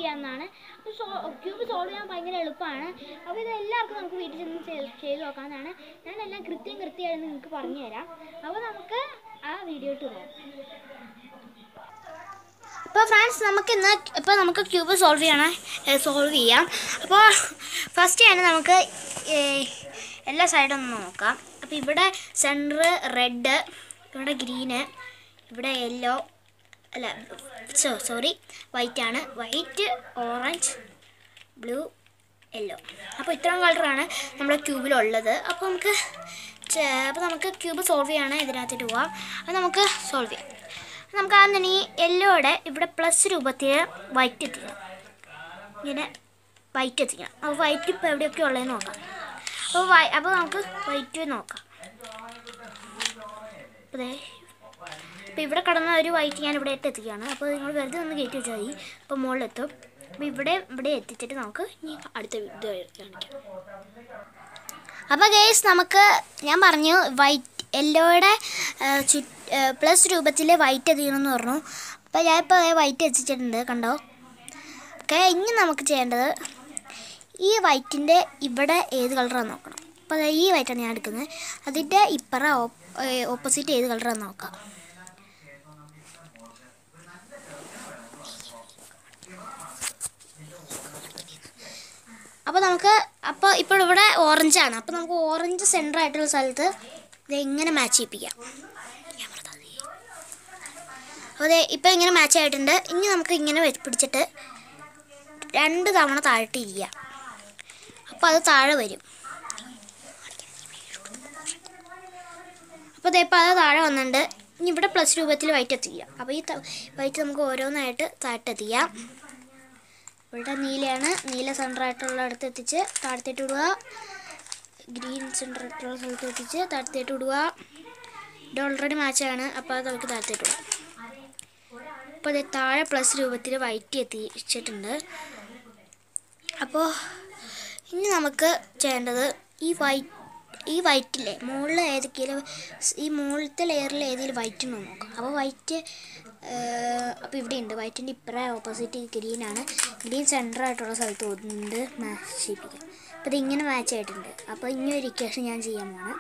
ചെയ്യാവുന്നതാണ് അപ്പോൾ so cube solve ചെയ്യാൻ ഭയങ്കര എളുപ്പമാണ് അപ്പോൾ ഇത് എല്ലാവർക്കും നമുക്ക് വീട്ടിൽ ചെന്ന് ചെയ്ത് ചെയ്ത് നോക്കാവുന്നതാണ് ഞാനെല്ലാം കൃത്യം കൃത്യമായിട്ട് നിങ്ങൾക്ക് പറഞ്ഞു തരാം അപ്പോൾ നമുക്ക് ആ വീഡിയോ ഇട്ട് പോകാം അപ്പോൾ ഫ്രണ്ട്സ് നമുക്ക് ഇന്ന് ഇപ്പോൾ നമുക്ക് ക്യൂബ് സോൾവ് ചെയ്യണം സോൾവ് ചെയ്യാം അപ്പോൾ ഫസ്റ്റ് തന്നെ നമുക്ക് ഏഹ്, എല്ലാ സൈഡും ഒന്ന് നോക്കാം അപ്പോൾ ഇവിടെ സെൻറ്റർ റെഡ് ഇവിടെ ഗ്രീന് ഇവിടെ യെല്ലോ അല്ല സോ സോറി വൈറ്റ് ആണ് വൈറ്റ് ഓറഞ്ച് ബ്ലൂ യെല്ലോ അപ്പോൾ ഇത്രയും കളറാണ് നമ്മുടെ ക്യൂബിലുള്ളത് അപ്പോൾ നമുക്ക് ചെ- അപ്പോൾ നമുക്ക് ക്യൂബ് സോൾവ് ചെയ്യണം ഇതിനകത്തിട്ട് പോവാം അപ്പോൾ നമുക്ക് സോൾവ് ചെയ്യാം നമുക്ക് ആദ്യം തന്നെ ഈ യെല്ലോയുടെ ഇവിടെ പ്ലസ് രൂപത്തിൽ വൈറ്റ് എത്തിക്കണം ഇങ്ങനെ വൈറ്റ് എത്തിക്കണം അപ്പോൾ വൈറ്റ് ഇപ്പോൾ എവിടെയൊക്കെ ഉള്ളതെന്ന് നോക്കാം അപ്പോൾ വൈ അപ്പോൾ നമുക്ക് വൈറ്റ് നോക്കാം അപ്പോൾ ദേ അപ്പോൾ ഇവിടെ കിടന്ന ഒരു വൈറ്റ് ഞാൻ ഇവിടെ ഇട്ട് എത്തിക്കുകയാണ് അപ്പോൾ നിങ്ങൾ വെറുതെ ഒന്ന് കയറ്റി വെച്ചാൽ മതി അപ്പോൾ മുകളിലെത്തും അപ്പോൾ ഇവിടെ ഇവിടെ എത്തിച്ചിട്ട് നമുക്ക് ഇനി അടുത്ത ഇത് കാണിക്കാം അപ്പോൾ ഗേസ് നമുക്ക് ഞാൻ പറഞ്ഞു വൈറ്റ് യെല്ലോയുടെ ചു പ്ലസ് രൂപത്തിൽ വൈറ്റ് എത്തിക്കണമെന്ന് പറഞ്ഞു അപ്പോൾ ഞാനിപ്പോൾ വൈറ്റ് എത്തിച്ചിട്ടുണ്ട് കണ്ടോ ഓക്കെ ഇനി നമുക്ക് ചെയ്യേണ്ടത് ഈ വൈറ്റിൻ്റെ ഇവിടെ ഏത് കളറാണ് നോക്കണം അപ്പോൾ ദേ ഈ വൈറ്റാണ് ഞാൻ എടുക്കുന്നത് അതിൻ്റെ ഇപ്പറ ഓപ്പോസിറ്റ് ഏത് കളറാണ് നോക്കാം അപ്പോൾ നമുക്ക് അപ്പോൾ ഇപ്പോൾ ഇവിടെ ഓറഞ്ചാണ് അപ്പോൾ നമുക്ക് ഓറഞ്ച് സെൻറ്റർ ആയിട്ടുള്ള സ്ഥലത്ത് ഇത് എങ്ങനെ മാച്ച് ചെയ്യിപ്പിക്കാം അപ്പോൾ അതെ ഇപ്പോൾ ഇങ്ങനെ മാച്ച് ആയിട്ടുണ്ട് ഇനി നമുക്ക് ഇങ്ങനെ വെച്ച് പിടിച്ചിട്ട് രണ്ട് തവണ താഴ്ത്തി ഇരിക്കുക അപ്പോൾ അത് താഴെ വരും അപ്പോൾ ഇപ്പോൾ അത് താഴെ വന്നിട്ടുണ്ട് ഇനി ഇവിടെ പ്ലസ് രൂപത്തിൽ വൈറ്റ് എത്തിക്കുക അപ്പോൾ ഈ വൈറ്റ് നമുക്ക് ഓരോന്നായിട്ട് താഴ്ത്തെത്തിക്കാം ഇവിടെ നീലയാണ് നീല സെൻറ്റർ ആയിട്ടുള്ള അടുത്ത് എത്തിച്ച് താഴത്തേട്ട് വിടുക ഗ്രീൻ സെൻറ്റർ ആയിട്ടുള്ള സ്ഥലത്ത് എത്തിച്ച് താഴത്തേട്ട് വിടുക ഇത് ഓൾറെഡി മാച്ചാണ് അപ്പോൾ അത് നമുക്ക് താഴത്തേട്ട് വിടാം അപ്പോൾ ഇത് താഴെ പ്ലസ് രൂപത്തിൽ വൈറ്റ് എത്തിച്ചിട്ടുണ്ട് അപ്പോൾ ഇനി നമുക്ക് ചെയ്യേണ്ടത് ഈ വൈറ്റ് ഈ വൈറ്റിലെ മുകളിൽ ഏതൊക്കെയും ഈ മുകളിലത്തെ ലെയറിൽ ഏതെങ്കിലും വൈറ്റ് ഉണ്ടോ എന്ന് നോക്കാം അപ്പോൾ വൈറ്റ് അപ്പോൾ ഇവിടെ ഉണ്ട് വൈറ്റിൻ്റെ ഇപ്പറേ ഓപ്പോസിറ്റ് ഗ്രീനാണ് ഗ്രീൻ സെൻറ്റർ ആയിട്ടുള്ള സ്ഥലത്ത് കൊണ്ട് മാച്ച് ചെയ്യിപ്പിക്കാം അപ്പോൾ ഇത് ഇങ്ങനെ മാച്ച് ആയിട്ടുണ്ട് അപ്പോൾ ഇനി ഒരു ഇക്വേഷൻ ഞാൻ ചെയ്യാൻ പോവാണ്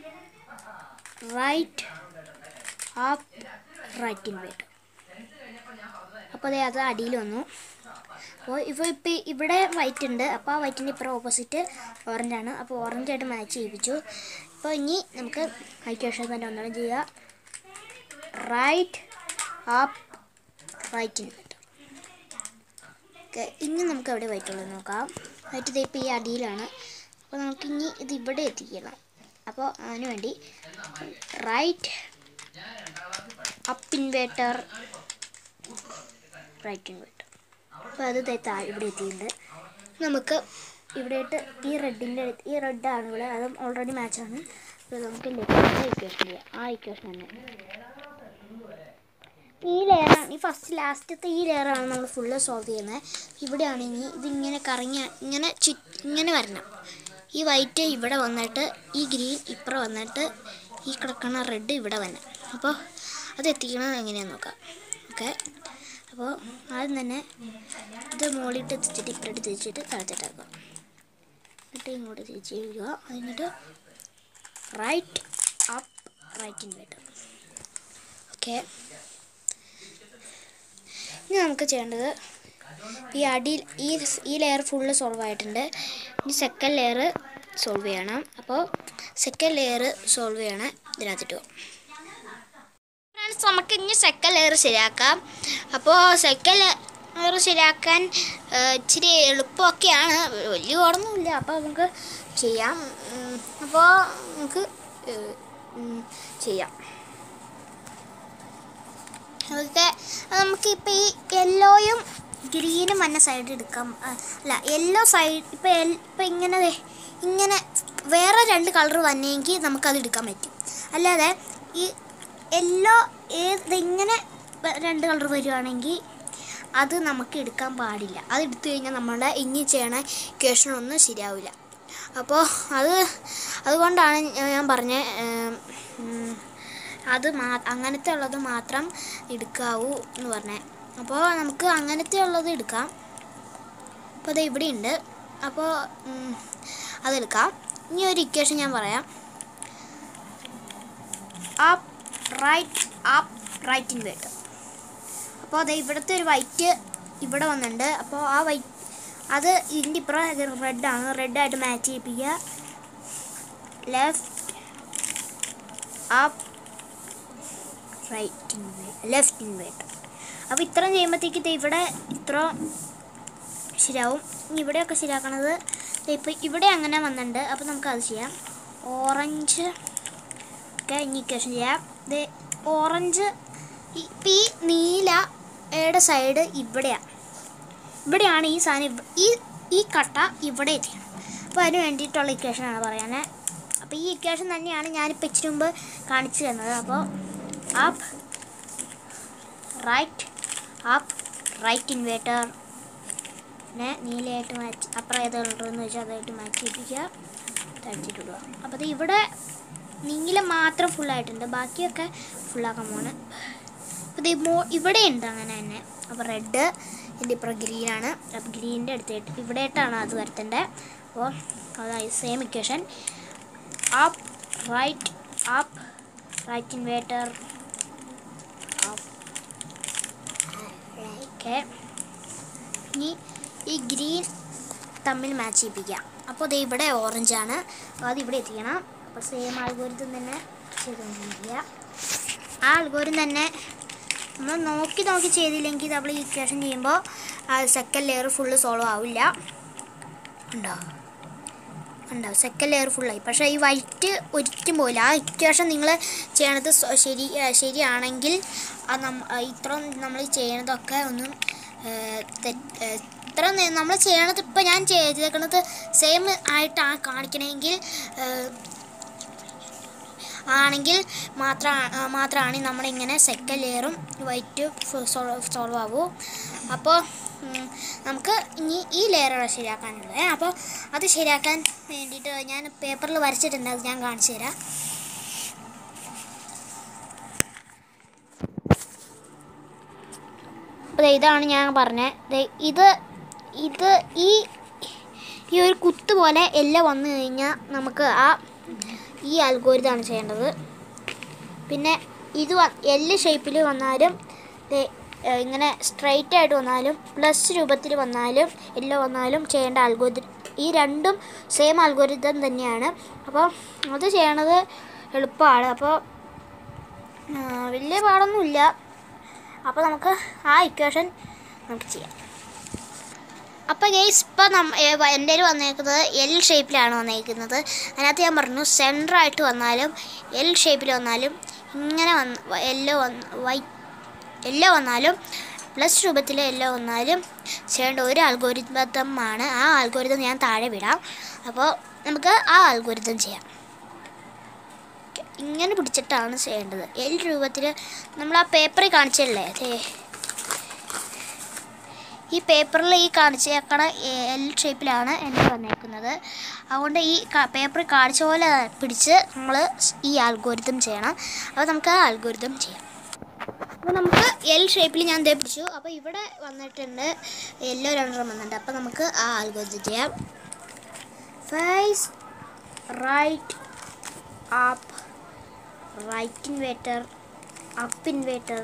right up right invert അപ്പോൾ അതെ അത് അടിയിൽ വന്നു അപ്പോൾ ഇപ്പോൾ ഇപ്പോൾ ഇവിടെ വൈറ്റ് ഉണ്ട് അപ്പോൾ ആ വൈറ്റിൻ്റെ ഇപ്പുറം ഓപ്പോസിറ്റ് ഓറഞ്ച് ആണ് അപ്പോൾ ഓറഞ്ചായിട്ട് മാച്ച് ചെയ്യിപ്പിച്ചു അപ്പോൾ ഇനി നമുക്ക് ഐക്വേഷൻ തന്നെ ഒന്നുകൂടെ ചെയ്യുക right up right invert okay ഇനി നമുക്ക് എവിടെ വൈറ്റ് ഉള്ളത് നോക്കാം വൈറ്റ് ഇത് ഇപ്പോൾ ഈ അടിയിലാണ് അപ്പോൾ നമുക്ക് ഇനി ഇത് ഇവിടെ എത്തിക്കണം അപ്പോൾ അതിന് വേണ്ടി right up inverter right inverter അപ്പോൾ അത് ദേ താഴെ ഇവിടെ എത്തിയിട്ടുണ്ട് നമുക്ക് ഇവിടെയായിട്ട് ഈ റെഡിൻ്റെ ഈ റെഡാണ് ഇവിടെ അതും ഓൾറെഡി മാച്ചാണ് അപ്പോൾ നമുക്ക് ലെഫ്റ്റ് ഇക്വേഷൻ ചെയ്യാം ആ ഇക്വേഷൻ തന്നെ ഈ ലെയറാണ് ഈ ഫസ്റ്റ് ലാസ്റ്റത്തെ ഈ ലെയറാണ് നമ്മൾ ഫുള്ള് സോൾവ് ചെയ്യുന്നത് ഇവിടെയാണ് ഇനി ഇതിങ്ങനെ കറങ്ങി ഇങ്ങനെ ചു ഇങ്ങനെ വരണം ഈ വൈറ്റ് ഇവിടെ വന്നിട്ട് ഈ ഗ്രീൻ ഇപ്പുറം വന്നിട്ട് ഈ കിടക്കുന്ന റെഡ് ഇവിടെ വരണം അപ്പോൾ അത് എത്തിക്കണത് എങ്ങനെയാണെന്ന് നോക്കാം ഓക്കെ അപ്പോൾ ആദ്യം തന്നെ ഇത് മുകളിലിട്ട് തിരിച്ചിട്ട് ഇപ്പുറത്ത് തിരിച്ചിട്ട് താഴത്തിട്ടാക്കുക എന്നിട്ട് ഇങ്ങോട്ട് തിരിച്ച് എഴുതുക എന്നിട്ട് right up right inverter okay ഇനി നമുക്ക് ചെയ്യേണ്ടത് ഈ അടിയിൽ ഈ ഈ ലെയർ ഫുള്ള് സോൾവ് ആയിട്ടുണ്ട് ഇനി സെക്കൻഡ് ലെയർ സോൾവ് ചെയ്യണം അപ്പോൾ സെക്കൻഡ് ലെയർ സോൾവ് ചെയ്യണം ഇതിനകത്തിട്ട് പോകും ഫ്രണ്ട്സ് നമുക്ക് ഇനി സെക്കൻഡ് ലെയർ ശരിയാക്കാം അപ്പോൾ സെക്കൻഡ് ലെയർ ശരിയാക്കാൻ ആ, ഇച്ചിരി എളുപ്പമൊക്കെയാണ് വലിയ ഓടൊന്നുമില്ല അപ്പോൾ നമുക്ക് ചെയ്യാം ഉം, അപ്പോൾ നമുക്ക് ഏ, ഉം, ചെയ്യാം അതൊക്കെ നമുക്കിപ്പോൾ ഈ യെല്ലോയും ഗ്രീനും വന്ന സൈഡ് എടുക്കാം ആ, അല്ല യെല്ലോ സൈഡ് ഇപ്പോൾ ഇപ്പോൾ ഇങ്ങനെ ദേ ഇങ്ങനെ വേറെ രണ്ട് കളർ വന്നെങ്കിൽ നമുക്കത് എടുക്കാൻ പറ്റും അല്ലാതെ ഈ യെല്ലോ ഏത് ഇങ്ങനെ വ- രണ്ട് കളർ വരുവാണെങ്കിൽ അത് നമുക്ക് എടുക്കാൻ പാടില്ല അത് എടുത്തു കഴിഞ്ഞാൽ നമ്മുടെ ഇനി ചെയ്യണ ഇക്വേഷനൊന്നും ശരിയാവില്ല അപ്പോൾ അത് അതുകൊണ്ടാണ് ഞാൻ പറഞ്ഞ അത് മാ അങ്ങനത്തെ ഉള്ളത് മാത്രം എടുക്കാവൂ എന്ന് പറഞ്ഞത് അപ്പോൾ നമുക്ക് അങ്ങനത്തെ ഉള്ളത് എടുക്കാം അപ്പോൾ അത് ഇവിടെ ഉണ്ട് അപ്പോൾ ഉം, അതെടുക്കാം ഇനി ഒരു ഇക്വേഷൻ ഞാൻ പറയാം up right up right inverter അപ്പോൾ അതെ ഇവിടുത്തെ ഒരു വൈറ്റ് ഇവിടെ വന്നിട്ടുണ്ട് അപ്പോൾ ആ വൈറ്റ് അത് ഇതിൻ്റെ ഇപ്പുറം റെഡാണ് റെഡായിട്ട് മാച്ച് ചെയ്യിപ്പിക്കുക left up right left inverter അപ്പോൾ ഇത്രയും ചെയ്യുമ്പോഴത്തേക്ക് ദേ ഇവിടെ ഇത്ര ശരിയാവും ഇനി ഇവിടെയൊക്കെ ശരിയാക്കണത് ഇപ്പോൾ ഇവിടെ അങ്ങനെ വന്നിട്ടുണ്ട് അപ്പോൾ നമുക്ക് അത് ചെയ്യാം ഓറഞ്ച് ഒക്കെ ഇനി ഇക്വേഷൻ ചെയ്യാം ഇത് ഓറഞ്ച് ഇപ്പം ഈ നീലയുടെ സൈഡ് ഇവിടെയാണ് ഇവിടെയാണ് ഈ സാധനം ഇവ- ഈ ഈ കട്ട ഇവിടെ എത്തിക്കണം അപ്പോൾ അതിന് വേണ്ടിയിട്ടുള്ള ഇക്വേഷനാണ് പറയാനേ അപ്പോൾ ഈ ഇക്വേഷൻ തന്നെയാണ് ഞാനിപ്പോൾ ഇച്ചിരി മുമ്പ് കാണിച്ചു തന്നത് അപ്പോൾ up right up right inverter പിന്നെ നീലയായിട്ട് മാച്ച് അപ്പുറം ഏതുള്ളതെന്ന് വെച്ചാൽ അതായിട്ട് മാച്ച് ചെയ്യിപ്പിക്കുക തടിച്ചിട്ടിടുക അപ്പോൾ ഇത് ഇവിടെ നീല മാത്രം ഫുള്ളായിട്ടുണ്ട് ബാക്കിയൊക്കെ ഫുള്ളാക്കാൻ പോണ് അപ്പോൾ ഇത് മോ ഇവിടെ ഉണ്ട് അങ്ങനെ തന്നെ അപ്പോൾ റെഡ് ഇതിൻ്റെ ഇപ്പുറം ഗ്രീനാണ് അപ്പോൾ ഗ്രീനിൻ്റെ അടുത്തായിട്ട് ഇവിടെയായിട്ടാണ് അത് വരുത്തേണ്ടത് അപ്പോൾ അതായത് same equation up right up right inverter up okay ഇനി ഈ ഗ്രീൻ തമ്മിൽ മാച്ച് ചെയ്യിപ്പിക്കാം അപ്പോൾ ഇത് ഇവിടെ ഓറഞ്ചാണ് അപ്പോൾ അത് ഇവിടെ എത്തിക്കണം അപ്പോൾ സെയിം ആൽഗോരിതം തന്നെ ചെയ്തുകൊണ്ടിരിക്കുക ആ ആൽഗോരിതം തന്നെ നമ്മൾ നോക്കി നോക്കി ചെയ്തില്ലെങ്കിൽ നമ്മൾ ഈ ഇക്വേഷൻ ചെയ്യുമ്പോൾ ആ സെക്കൻഡ് ലെയർ ഫുള്ള് സോൾവ് ആവില്ല ഉണ്ടോ ഉണ്ടാവും സെക്കൻഡ് ലെയർ ഫുള്ളായി പക്ഷേ ഈ വൈറ്റ് ഒരിക്കലും പോയില്ല ആ ഇക്വേഷൻ നിങ്ങൾ ചെയ്യണത് സ്വ- ശരി ആ, ശരിയാണെങ്കിൽ ആ നം ആ, ഇത്ര നമ്മൾ ചെയ്യണതൊക്കെ ഒന്നും തെറ്റ് ഇത്ര നമ്മൾ ചെയ്യണത് ഇപ്പം ഞാൻ ചെയ്തേക്കണത് സെയിം ആയിട്ടാണ് കാണിക്കണമെങ്കിൽ ഏഹ്, ആണെങ്കിൽ മാത്രം മാത്രമാണ് നമ്മളിങ്ങനെ സെക്കൻഡ് ലെയറും വൈറ്റ് സോൾവ് ആവൂ അപ്പോൾ ഉം, നമുക്ക് ഇനി ഈ ലെയറാണ് ശരിയാക്കാനുള്ളത് അപ്പോൾ അത് ശരിയാക്കാൻ വേണ്ടിയിട്ട് ഞാൻ പേപ്പറിൽ വരച്ചിട്ടുണ്ട് അത് ഞാൻ കാണിച്ചു തരാം അപ്പോൾ ദേ ഇതാണ് ഞാൻ പറഞ്ഞത് ദേ ഇത് ഇത് ഈ ഈ ഒരു കുത്ത് പോലെ എല്ലാം വന്നു കഴിഞ്ഞാൽ നമുക്ക് ആ ഈ അൽഗോരിതാണ് ചെയ്യേണ്ടത് പിന്നെ ഇത് എല്ല് ഷേപ്പിൽ വന്നാലും ദേ, ഏ, ഇങ്ങനെ സ്ട്രൈറ്റ് ആയിട്ട് വന്നാലും പ്ലസ് രൂപത്തിൽ വന്നാലും എല്ലാം വന്നാലും ചെയ്യേണ്ട അൽഗോരിതം ഈ രണ്ടും സെയിം അൽഗോരിതം തന്നെയാണ് അപ്പോൾ അത് ചെയ്യണത് എളുപ്പമാണ് അപ്പോൾ ആ, വലിയ പാടൊന്നുമില്ല അപ്പോൾ നമുക്ക് ആ ഇക്വേഷൻ നമുക്ക് ചെയ്യാം അപ്പോൾ ഗെയ്സ് ഇപ്പോൾ നമ്മ എൻ്റെ കയ്യിൽ വന്നേക്കുന്നത് എൽ ഷേപ്പിലാണ് വന്നേക്കുന്നത് അതിനകത്ത് ഞാൻ പറഞ്ഞു സെൻറ്റർ ആയിട്ട് വന്നാലും എൽ ഷേപ്പിൽ വന്നാലും ഇങ്ങനെ വന്ന് എല്ലോ വന്ന് വൈ എല്ലോ വന്നാലും പ്ലസ് രൂപത്തിൽ എല്ലോ വന്നാലും ചെയ്യേണ്ട ഒരു അൽഗോരിതമാണ് ആ അൽഗോരിതം ഞാൻ താഴെ വിടാം അപ്പോൾ നമുക്ക് ആ അൽഗോരിതം ചെയ്യാം ഇങ്ങനെ പിടിച്ചിട്ടാണ് ചെയ്യേണ്ടത് എൽ രൂപത്തിൽ നമ്മൾ ആ പേപ്പറിൽ കാണിച്ചല്ലേ ദേ ഈ പേപ്പറിൽ ഈ കാണിച്ചേക്കണ എൽ ഷേപ്പിലാണ് എനിക്ക് വന്നേക്കുന്നത് അതുകൊണ്ട് ഈ പേപ്പറിൽ കാണിച്ച പോലെ പിടിച്ച് നമ്മൾ ഈ ആൽഗോരിതം ചെയ്യണം അപ്പോൾ നമുക്ക് ആ ആൽഗോരിതം ചെയ്യാം അപ്പോൾ നമുക്ക് എൽ ഷേപ്പിൽ ഞാൻ ദേ പിടിച്ചു അപ്പോൾ ഇവിടെ വന്നിട്ടുണ്ട് യെല്ലോ രണ്ടെണ്ണം വന്നിട്ടുണ്ട് അപ്പോൾ നമുക്ക് ആ ആൽഗോരിതം ചെയ്യാം face right up right inverter up inverter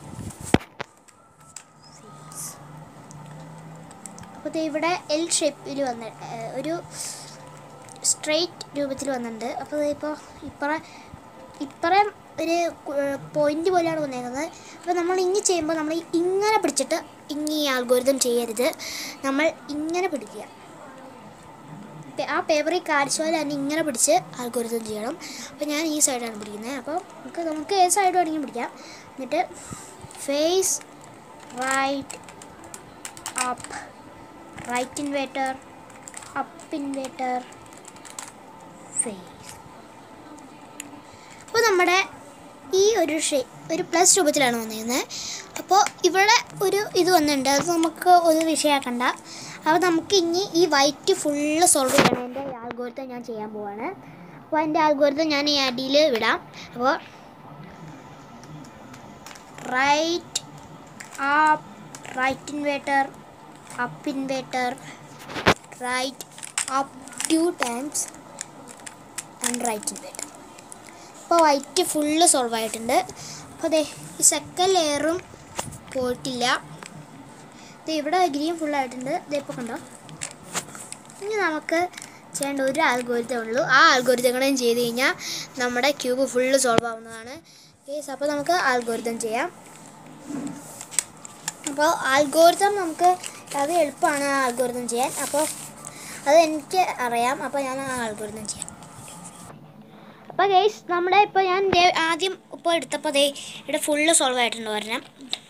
അപ്പോൾ ദേ ഇവിടെ എൽ ഷേപ്പിൽ വന്ന ഏഹ് ഒരു സ്ട്രെയിറ്റ് രൂപത്തിൽ വന്നിട്ടുണ്ട് അപ്പോൾ ഇപ്പോൾ ഇപ്പറ ഇപ്പറം ഒരു പോയിന്റ് പോലെയാണ് വന്നേക്കുന്നത് അപ്പോൾ നമ്മൾ ഇങ്ങനെ ചെയ്യുമ്പോൾ നമ്മൾ ഇങ്ങനെ പിടിച്ചിട്ട് ഇങ്ങനെ ഈ ആൽഗോരിതം ചെയ്യരുത് നമ്മൾ ഇങ്ങനെ പിടിക്കുക പേ- ആ പേപ്പറിൽ കാണിച്ച പോലെ തന്നെ ഇങ്ങനെ പിടിച്ച് ആൽഗോരിതം ചെയ്യണം അപ്പോൾ ഞാൻ ഈ സൈഡാണ് പിടിക്കുന്നത് അപ്പോൾ നമുക്ക് നമുക്ക് ഏത് സൈഡ് വേണമെങ്കിലും പിടിക്കാം എന്നിട്ട് face right up right inverter up inverter face അപ്പോൾ നമ്മുടെ ഈ ഒരു ഷേ ഒരു പ്ലസ് രൂപത്തിലാണ് വന്നിരുന്നത് അപ്പോൾ ഇവിടെ ഒരു ഇത് വന്നിട്ടുണ്ട് അത് നമുക്ക് ഒരു വിഷയമാക്കണ്ട അപ്പോൾ നമുക്ക് ഇനി ഈ വൈറ്റ് ഫുള്ള് സോൾവ് ചെയ്യണം എൻ്റെ ആൽഗോരിതം ഞാൻ ചെയ്യാൻ പോവാണ് അപ്പോൾ എൻ്റെ ആൽഗോരിതം ഞാൻ ഈ അടിയിൽ വിടാം അപ്പോൾ right up right inverter up inverter right up two times and right invert അപ്പോൾ വൈറ്റ് ഫുള്ള് സോൾവ് ആയിട്ടുണ്ട് അപ്പോൾ അതെ ഈ സെക്കൻഡ് ലെയറും പോയിട്ടില്ല ഇത് ഇവിടെ ഗ്രീൻ ഫുള്ളായിട്ടുണ്ട് ഇത് ഇപ്പോൾ കണ്ടോ ഇനി നമുക്ക് ചെയ്യേണ്ട ഒരു ആൽഗോരിതം ഉള്ളൂ ആ ആൽഗോരിതം കൂടെ ചെയ്ത് കഴിഞ്ഞാൽ നമ്മുടെ ക്യൂബ് ഫുള്ള് സോൾവ് ആവുന്നതാണ് യെസ് അപ്പോൾ നമുക്ക് ആൽഗോരിതം ചെയ്യാം അപ്പോൾ ആൽഗോരിതം നമുക്ക് അത് എളുപ്പമാണ് ആ ആൽഗോരിതം ചെയ്യാൻ അപ്പോൾ അത് എനിക്ക് അറിയാം അപ്പോൾ ഞാൻ ആ ആൽഗോരിതം ചെയ്യാം അപ്പോൾ ഗൈസ് നമ്മുടെ ഇപ്പോൾ ഞാൻ ദേ ആദ്യം ഇപ്പോൾ എടുത്തപ്പോൾ ദേ ഇവിടെ ഫുള്ള് സോൾവ് ആയിട്ടുണ്ട് ഒരെണ്ണം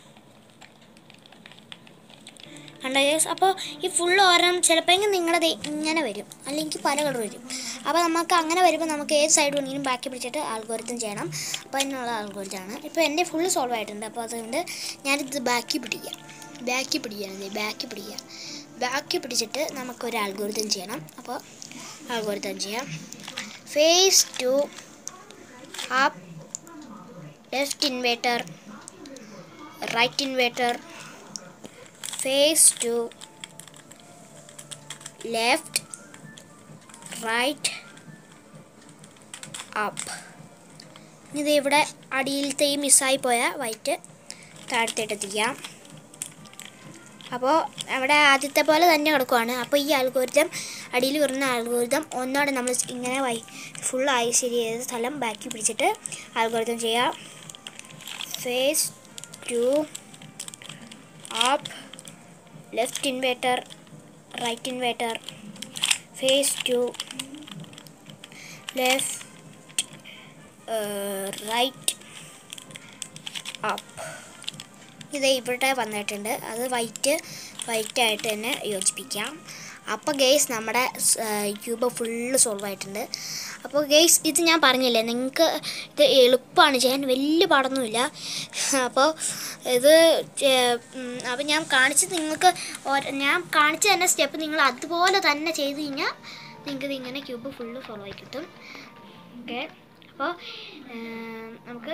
കണ്ടോ ഗൈസ് അപ്പോൾ ഈ ഫുള്ള് ഒരെണ്ണം ചിലപ്പോൾ നിങ്ങളുടെ ദേ ഇങ്ങനെ വരും അല്ലെങ്കിൽ പല കളർ വരും അപ്പോൾ നമുക്ക് അങ്ങനെ വരുമ്പോൾ നമുക്ക് ഏത് സൈഡ് വേണമെങ്കിലും ബാക്കി പിടിച്ചിട്ട് ആൽഗോരിതം ചെയ്യണം അപ്പോൾ അതിനുള്ള ആൽഗോരിതമാണ് ഇപ്പോൾ എൻ്റെ ഫുള്ള് സോൾവ് ആയിട്ടുണ്ട് അപ്പോൾ അതുകൊണ്ട് ഞാനിത് ബാക്കി പിടിക്കാം ബാക്കി പിടിക്കുകയാണ് ബാക്കി പിടിക്കുക ബാക്കി പിടിച്ചിട്ട് നമുക്കൊരു ആൽഗോരിതം ചെയ്യണം അപ്പോൾ ആൽഗോരിതം ചെയ്യാം face two up left inverter right inverter face two left right up ഇത് ഇവിടെ അടിയിലത്തെ ഈ മിസ്സായി പോയ വൈറ്റ് താഴത്തേട്ട് എത്തിക്കാം അപ്പോൾ അവിടെ ആദ്യത്തെ പോലെ തന്നെ കിടക്കുവാണ് അപ്പോൾ ഈ അൽഗോരിതം അടിയിൽ വരുന്ന അൽഗോരിതം ഒന്നോടെ നമ്മൾ ഇങ്ങനെ വൈ ഫുള്ളായി ശരി ചെയ്ത സ്ഥലം ബാക്കി പിടിച്ചിട്ട് അൽഗോരിതം ചെയ്യാം face two up left inverter right inverter face two left right up ഇത് ഇവിടെ വന്നിട്ടുണ്ട് അത് വൈറ്റ് വൈറ്റ് ആയിട്ട് തന്നെ യോജിപ്പിക്കാം അപ്പോൾ ഗെയ്സ് നമ്മുടെ ക്യൂബ് ഫുള്ള് സോൾവ് ആയിട്ടുണ്ട് അപ്പോൾ ഗെയ്സ് ഇത് ഞാൻ പറഞ്ഞില്ലേ നിങ്ങൾക്ക് ഇത് എളുപ്പമാണ് ചെയ്യാൻ വലിയ പാടൊന്നുമില്ല അപ്പോൾ ഇത് അപ്പോൾ ഞാൻ കാണിച്ചത് നിങ്ങൾക്ക് ഓര- ഞാൻ കാണിച്ച തന്നെ സ്റ്റെപ്പ് നിങ്ങൾ അതുപോലെ തന്നെ ചെയ്ത് കഴിഞ്ഞാൽ നിങ്ങൾക്ക് ഇങ്ങനെ ക്യൂബ് ഫുള്ള് സോൾവ് ആയി കിട്ടും ഓക്കെ അപ്പോൾ നമുക്ക്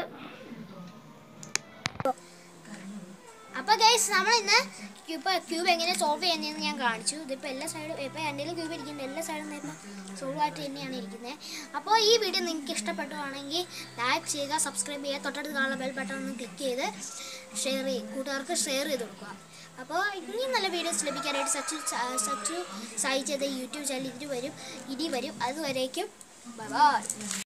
അപ്പോൾ ഗൈസ് നമ്മൾ ഇന്ന് ക്യൂബ് ക്യൂബ് എങ്ങനെ സോൾവ് ചെയ്യുന്നതെന്ന് ഞാൻ കാണിച്ചു ഇതിപ്പോൾ എല്ലാ സൈഡും ഇപ്പോൾ എൻ്റെ ക്യൂബ് ഇരിക്കുന്നത് എല്ലാ സൈഡും ഇപ്പോൾ സോൾവ് ആയിട്ട് തന്നെയാണ് ഇരിക്കുന്നത് അപ്പോൾ ഈ വീഡിയോ നിങ്ങൾക്ക് ഇഷ്ടപ്പെട്ടുവാണെങ്കിൽ ലൈക്ക് ചെയ്യുക സബ്സ്ക്രൈബ് ചെയ്യുക തൊട്ടടുത്ത് കാണുന്ന ബെൽ ബട്ടൺ ഒന്ന് ക്ലിക്ക് ചെയ്ത് ഷെയർ ചെയ്ത് കൂട്ടുകാർക്ക് ഷെയർ ചെയ്ത് കൊടുക്കുക അപ്പോൾ ഇനിയും നല്ല വീഡിയോസ് ലഭിക്കാനായിട്ട് സച്ചു സച്ചു സായി ചെയ്ത യൂട്യൂബ് ചാനൽ ഇതിന് വരും ഇനി വരും അതുവരേക്കും ബൈ